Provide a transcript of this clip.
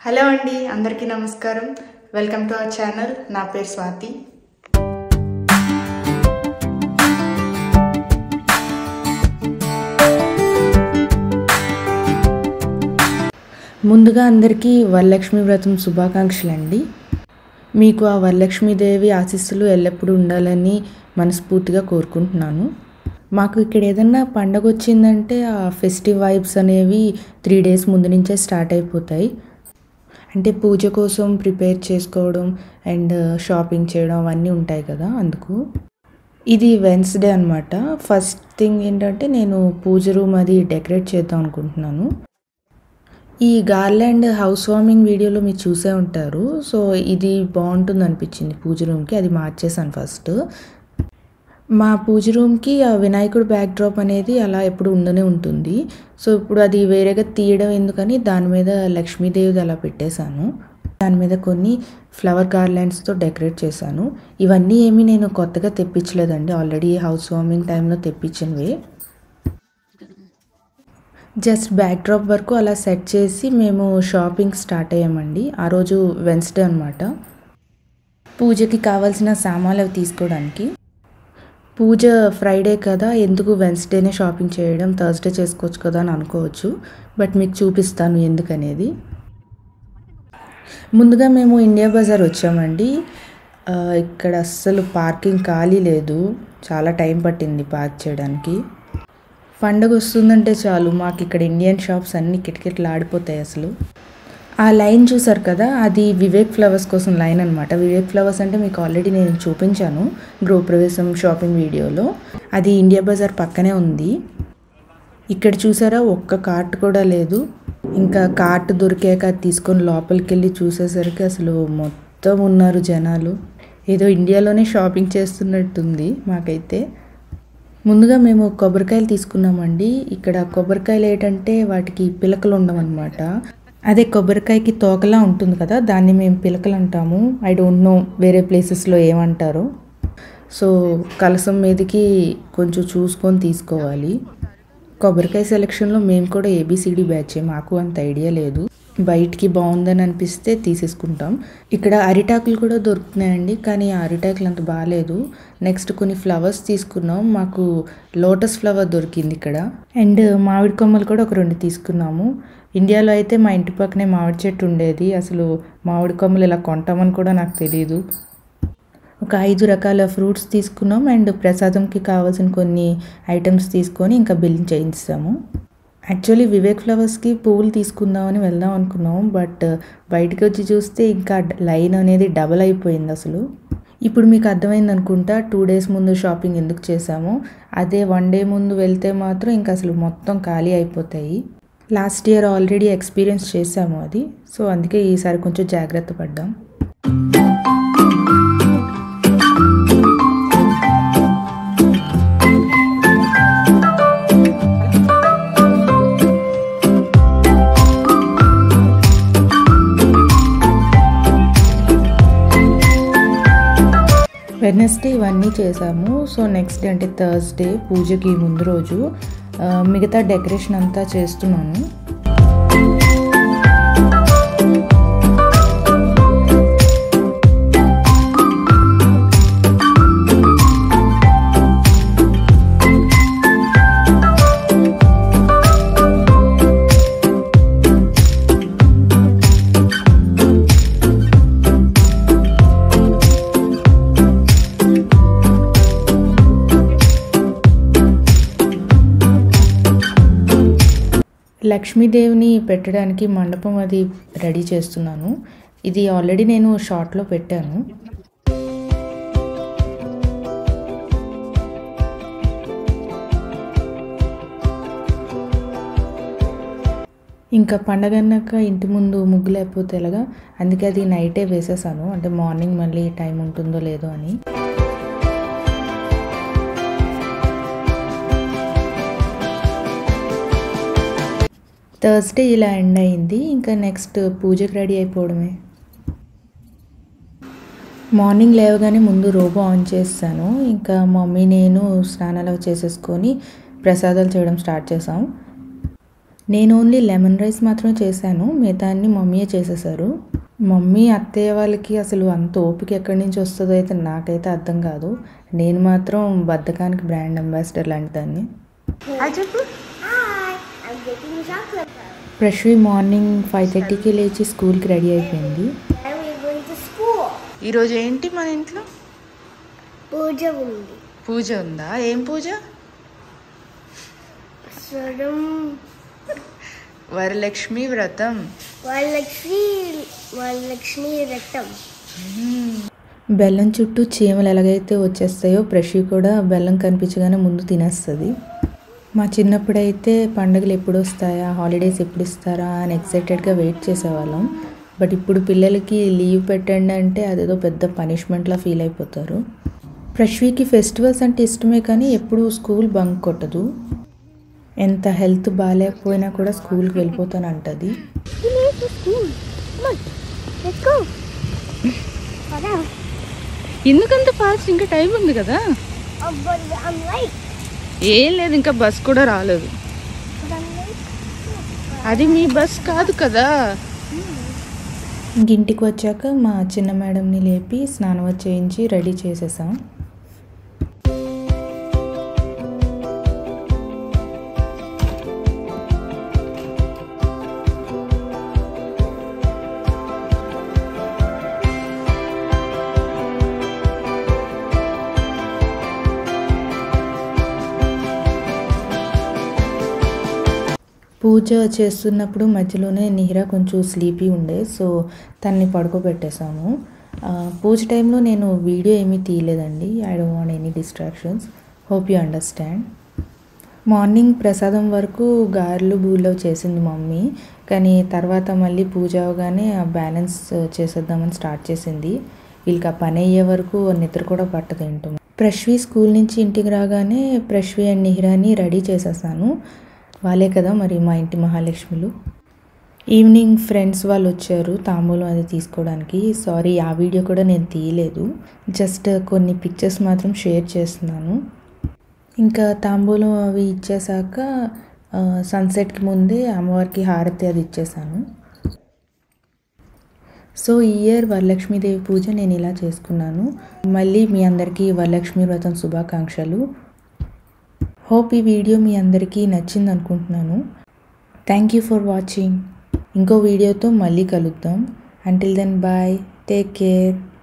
Hello అండి అందరికీ నమస్కారం వెల్కమ్ టు అవర్ ఛానల్ నా పేరు స్వాతి ముందుగా అందరికీ వరలక్ష్మి వ్రతం శుభాకాంక్షలు అండి మీకు ఆ వరలక్ష్మీదేవి ఆశీస్సులు ఎల్లప్పుడూ ఉండాలని మనస్ఫూర్తిగా కోరుకుంటున్నాను మాకు ఇక్కడ ఏదన్నా పండగ వచ్చిందంటే ఆ ఫెస్టివ్ వైబ్స్ అనేవి త్రీ డేస్ ముందు నుంచే స్టార్ట్ అయిపోతాయి అంటే పూజ కోసం ప్రిపేర్ చేసుకోవడం అండ్ షాపింగ్ చేయడం అవన్నీ ఉంటాయి కదా అందుకు ఇది వెన్స్డే అనమాట ఫస్ట్ థింగ్ ఏంటంటే నేను పూజ రూమ్ అది డెకరేట్ చేద్దాం అనుకుంటున్నాను ఈ గార్లాండ్ హౌస్ వార్మింగ్ వీడియోలో మీరు చూసే ఉంటారు సో ఇది బాగుంటుంది అనిపించింది పూజ రూమ్కి అది మార్చేసాను ఫస్ట్ మా పూజ రూమ్కి ఆ వినాయకుడు బ్యాక్ డ్రాప్ అనేది అలా ఎప్పుడు ఉండనే ఉంటుంది సో ఇప్పుడు అది వేరేగా తీయడం ఎందుకని దాని మీద లక్ష్మీదేవిది అలా పెట్టేశాను దాని మీద కొన్ని ఫ్లవర్ గార్లాండ్స్తో డెకరేట్ చేశాను ఇవన్నీ ఏమీ నేను కొత్తగా తెప్పించలేదండి ఆల్రెడీ హౌస్ వార్మింగ్ టైంలో తెప్పించినవే జస్ట్ బ్యాక్ డ్రాప్ వరకు అలా సెట్ చేసి మేము షాపింగ్ స్టార్ట్ అయ్యామండి ఆ రోజు వెన్స్డే అనమాట పూజకి కావాల్సిన సామాన్లు అవి తీసుకోవడానికి పూజ ఫ్రైడే కదా ఎందుకు వెన్స్డేనే షాపింగ్ చేయడం థర్స్డే చేసుకోవచ్చు కదా అని అనుకోవచ్చు బట్ మీకు చూపిస్తాను ఎందుకనేది ముందుగా మేము ఇండియా బజార్ వచ్చామండి ఆ, ఇక్కడ అస్సలు పార్కింగ్ ఖాళీ లేదు చాలా టైం పట్టింది పార్క్ చేయడానికి పండగ వస్తుందంటే చాలు మాకు ఇక్కడ ఇండియన్ షాప్స్ అన్ని కిటకిటలు ఆడిపోతాయి అసలు ఆ లైన్ చూసారు కదా అది వివేక్ ఫ్లవర్స్ కోసం లైన్ అనమాట వివేక్ ఫ్లవర్స్ అంటే మీకు ఆల్రెడీ నేను చూపించాను గృహప్రవేశం షాపింగ్ వీడియోలో అది ఇండియా బజార్ పక్కనే ఉంది ఇక్కడ చూసారా ఒక్క కార్ట్ కూడా లేదు ఇంకా కార్ట్ దొరికాక అది తీసుకొని లోపలికి వెళ్ళి చూసేసరికి అసలు మొత్తం ఉన్నారు జనాలు ఏదో ఇండియాలోనే షాపింగ్ చేస్తున్నట్టుంది మాకైతే ముందుగా మేము కొబ్బరికాయలు తీసుకున్నామండి ఇక్కడ కొబ్బరికాయలు ఏంటంటే వాటికి పిలకలు ఉండవన్నమాట అదే కొబ్బరికాయకి తోకలా ఉంటుంది కదా దాన్ని మేము పిలకలు అంటాము ఐ డోంట్ నో వేరే ప్లేసెస్లో ఏమంటారో సో కలసం మీదకి కొంచెం చూసుకొని తీసుకోవాలి కొబ్బరికాయ సెలెక్షన్లో మేము కూడా ఏబిసిడి బ్యాచ్ మాకు అంత ఐడియా లేదు బయటికి బాగుందని అనిపిస్తే తీసేసుకుంటాం ఇక్కడ అరిటాకులు కూడా దొరుకుతున్నాయండి కానీ ఆ అరిటాకులు అంత బాగాలేదు నెక్స్ట్ కొన్ని ఫ్లవర్స్ తీసుకున్నాం మాకు లోటస్ ఫ్లవర్ దొరికింది ఇక్కడ అండ్ మామిడి కొమ్మలు కూడా ఒక రెండు తీసుకున్నాము ఇండియాలో అయితే మా ఇంటి పక్కనే మామిడి చెట్టు ఉండేది అసలు మామిడి కొమ్మలు ఇలా కొంటామని కూడా నాకు తెలియదు ఒక ఐదు రకాల ఫ్రూట్స్ తీసుకున్నాం అండ్ ప్రసాదంకి కావాల్సిన కొన్ని ఐటమ్స్ తీసుకొని ఇంకా బిల్ చేయించాము యాక్చువల్లీ వివేక్ ఫ్లవర్స్కి పువ్వులు తీసుకుందామని వెళ్దాం అనుకున్నాం బట్ బయటకు వచ్చి చూస్తే ఇంకా లైన్ అనేది డబల్ అయిపోయింది అసలు ఇప్పుడు మీకు అర్థమైంది అనుకుంటా టూ డేస్ ముందు షాపింగ్ ఎందుకు చేసామో అదే వన్ డే ముందు వెళ్తే మాత్రం ఇంకా అసలు మొత్తం ఖాళీ అయిపోతాయి లాస్ట్ ఇయర్ ఆల్రెడీ ఎక్స్పీరియన్స్ చేసాము అది సో అందుకే ఈసారి కొంచెం జాగ్రత్త పడ్డాం వెడ్నెస్డే ఇవన్నీ చేసాము సో నెక్స్ట్ డే అంటే థర్స్డే పూజకి ముందు రోజు ఆ, మిగతా డెకరేషన్ అంతా చేస్తున్నాను లక్ష్మీదేవిని పెట్టడానికి మండపం అది రెడీ చేస్తున్నాను ఇది ఆల్రెడీ నేను షార్ట్లో పెట్టాను ఇంకా పండగ అన్నాక ఇంటి ముందు ముగ్గు లేకపోతే ఎలాగా అందుకే అది నైటే వేసేసాను అంటే మార్నింగ్ మళ్ళీ టైం ఉంటుందో లేదో అని థర్స్డే ఇలా ఎండ్ అయింది ఇంకా నెక్స్ట్ పూజకి రెడీ అయిపోవడమే మార్నింగ్ లేవగానే ముందు రోబో ఆన్ చేస్తాను ఇంకా మమ్మీ నేను స్నానాలు అవి చేసేసుకొని ప్రసాదాలు చేయడం స్టార్ట్ చేసాం నేను ఓన్లీ లెమన్ రైస్ మాత్రమే చేశాను మిగతా అన్ని మమ్మీయే చేసేసారు మమ్మీ అత్తయ్య వాళ్ళకి అసలు అంత ఓపిక ఎక్కడి నుంచి వస్తుందో అయితే నాకైతే అర్థం కాదు నేను మాత్రం బద్ధకానికి బ్రాండ్ అంబాసిడర్ లాంటి దాన్ని చెప్పు Hi, I'm getting chocolate. Prashvi morning five థర్టీకి లేచి స్కూల్కి రెడీ అయిపోయింది And we're going to school. ఈరోజు ఏంటి మన ఇంట్లో పూజ ఉంది పూజ ఉందా ఏం పూజ స్వరం వరలక్ష్మి వ్రతం వరలక్ష్మి వరలక్ష్మి రథం బెల్లం చుట్టూ చీమలు ఎలాగైతే వచ్చేస్తాయో ప్రషి కూడా బెల్లం కనిపించగానే ముందు తినేస్తుంది మా చిన్నప్పుడైతే పండుగలు ఎప్పుడు వస్తాయా హాలిడేస్ ఎప్పుడు ఇస్తారా అని ఎక్సైటెడ్గా వెయిట్ చేసేవాళ్ళం బట్ ఇప్పుడు పిల్లలకి లీవ్ పెట్టండి అంటే అదేదో పెద్ద పనిష్మెంట్లా ఫీల్ అయిపోతారు ప్రశ్వికి ఫెస్టివల్స్ అంటే ఇష్టమే కానీ ఎప్పుడూ స్కూల్ బంక్ కొట్టదు ఎంత హెల్త్ బాగాలేకపోయినా కూడా స్కూల్కి వెళ్ళిపోతాను అంటది school. Come on, let's go. Whatever. ఎందుకంత ఫాస్ట్ ఇంకా టైం ఉంది కదా Oh, but I'm late. ఏం లేదు ఇంకా బస్ కూడా రాలేదు But I'm late. అది మీ బస్ కాదు కదా ఇంటికి వచ్చాక మా చిన్న మేడంని లేపి స్నానం చేయించి రెడీ చేసేసాం పూజ చేస్తున్నప్పుడు మధ్యలోనే నిహిరా కొంచెం స్లీపీ ఉండే సో తన్ని పడుకోబెట్టేశాము ఆ, పూజ టైంలో నేను వీడియో ఏమీ తీయలేదండి I don't want any distractions hope you understand morning ప్రసాదం వరకు గారెలు బూల్లో చేసింది మమ్మీ కానీ తర్వాత మళ్ళీ పూజ అవగానే ఆ బ్యాలెన్స్ చేసేద్దామని స్టార్ట్ చేసింది వీళ్ళకి ఆ పని అయ్యే వరకు నిద్ర కూడా పట్టదేంటో ప్రశ్వి స్కూల్ నుంచి ఇంటికి రాగానే ప్రశ్వి అండ్ నిహిరాని రెడీ చేసేసాను వాళ్ళే కదా మరి మా ఇంటి మహాలక్ష్మిలు ఈవినింగ్ ఫ్రెండ్స్ వాళ్ళు వచ్చారు తాంబూలం అది తీసుకోవడానికి సారీ ఆ వీడియో కూడా నేను తీయలేదు జస్ట్ కొన్ని పిక్చర్స్ మాత్రం షేర్ చేస్తున్నాను ఇంకా తాంబూలం అవి ఇచ్చేసాక సన్సెట్కి ముందే అమ్మవారికి హారతి అది ఇచ్చేసాను సో ఈ ఇయర్ వరలక్ష్మీదేవి పూజ నేను ఇలా చేసుకున్నాను మళ్ళీ మీ అందరికీ వరలక్ష్మి వ్రతం శుభాకాంక్షలు హోప్ ఈ వీడియో మీ అందరికీ నచ్చింది అనుకుంటున్నాను థ్యాంక్ యూ ఫర్ వాచింగ్ ఇంకో వీడియోతో మళ్ళీ కలుద్దాం until then bye take care